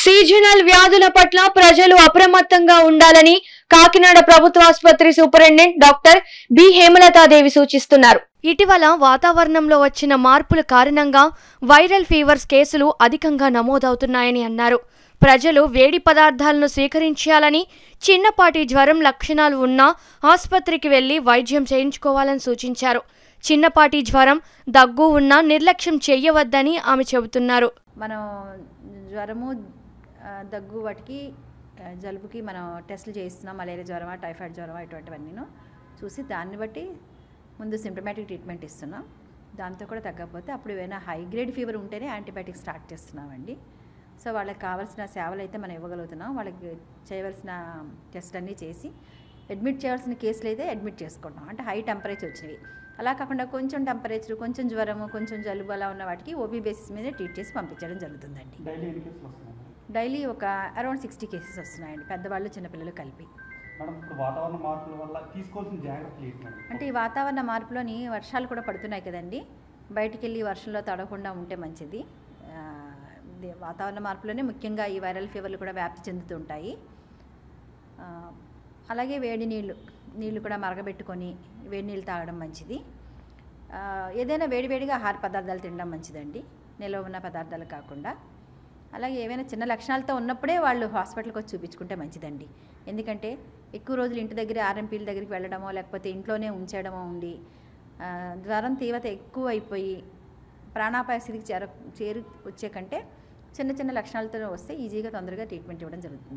seasonal వ్యాధుల పట్ల ప్రజలు అప్రమత్తంగా ఉండాలని కాకినాడ ప్రభుత్వ ఆసుపత్రి సూపరింటెండెంట్ డాక్టర్ బి హేమలతాదేవి సూచిస్తున్నారు ఇటీవల వాతావరణంలో వచ్చిన మార్పుల కారణంగా వైరల్ ఫీవర్స్ కేసులు అధికంగా నమోదవుతున్నాయని అన్నారు ప్రజలు వేడి పదార్థాలను స్వీకరించాలని చిన్నపాటి జ్వరం లక్షణాలు ఉన్నా ఆసుపత్రికి వెళ్లి వైద్యం చేయించుకోవాలని సూచించారు చిన్నపాటి జ్వరం దగ్గు ఉన్నా నిర్లక్ష్యం చేయవద్దని ఆమె చెబుతున్నారు మనం జ్వరము ఆ, దగ్గు వాటికి ఆ, జలుబుకి మనం టెస్టులు చేయిస్తున్నాం మలేరియా జ్వరమా టైఫాయిడ్ జ్వరమా ఇటువంటివన్నీను చూసి దాన్ని బట్టి ముందు సిమ్టమాటిక్ ట్రీట్మెంట్ ఇస్తున్నాం దాంతో కూడా తగ్గకపోతే అప్పుడు ఏమైనా హై గ్రేడ్ ఫీవర్ ఉంటేనే యాంటీబయాటిక్ స్టార్ట్ చేస్తున్నామండి సో వాళ్ళకి కావాల్సిన సేవలు అయితే మనం ఇవ్వగలుగుతున్నాం వాళ్ళకి చేయవలసిన టెస్ట్ అన్నీ చేసి అడ్మిట్ చేయాల్సిన కేసులు అయితే అడ్మిట్ చేసుకుంటాం అంటే హై టెంపరేచర్ వచ్చినవి అలా కాకుండా కొంచెం టెంపరేచర్ కొంచెం జ్వరము కొంచెం జలుబు అలా ఉన్న వాటికి ఓబీ బేసిస్ మీద ట్రీట్ చేసి పంపించడం జరుగుతుందండి డైలీ ఎన్ని కేసులు వస్తున్నాయి డైలీ ఒక అరౌండ్ సిక్స్టీ కేసెస్ వస్తున్నాయండి పెద్దవాళ్ళు చిన్నపిల్లలు కలిపి మేడం ఇప్పుడు వాతావరణ మార్పుల వల్ల తీసుకోవాల్సిన జాగ్రత్తలు ఏంటి మేడం అంటే ఈ వాతావరణ మార్పులోని వర్షాలు కూడా పడుతున్నాయి కదండి బయటికి వెళ్ళి వర్షంలో తడవకుండా ఉంటే మంచిది ఆ, ఇది వాతావరణ మార్పులోనే ముఖ్యంగా ఈ వైరల్ ఫీవర్లు కూడా వ్యాప్తి చెందుతుంటాయి ఆ, అలాగే వేడి నీళ్ళు నీళ్ళు కూడా మరగబెట్టుకొని వేడి నీళ్ళు తాగడం మంచిది ఆ, ఏదైనా వేడివేడిగా ఆహార పదార్థాలు తినడం మంచిదండి నిల్వ ఉన్న పదార్థాలు కాకుండా అలాగే ఏవైనా చిన్న లక్షణాలతో ఉన్నప్పుడే వాళ్ళు హాస్పిటల్కి వచ్చి చూపించుకుంటే మంచిదండి ఎందుకంటే ఎక్కువ రోజులు ఇంటి దగ్గర ఆర్ఎంపీల దగ్గరికి వెళ్ళడమో లేకపోతే ఇంట్లోనే ఉంచడమో ఉండి ఆ, జ్వరం తీవ్రత ఎక్కువ అయిపోయి ప్రాణాపాయ స్థితికి చేర చేరు వచ్చే కంటే చిన్న చిన్న లక్షణాలతో వస్తే ఈజీగా తొందరగా ట్రీట్మెంట్ ఇవ్వడం జరుగుతుంది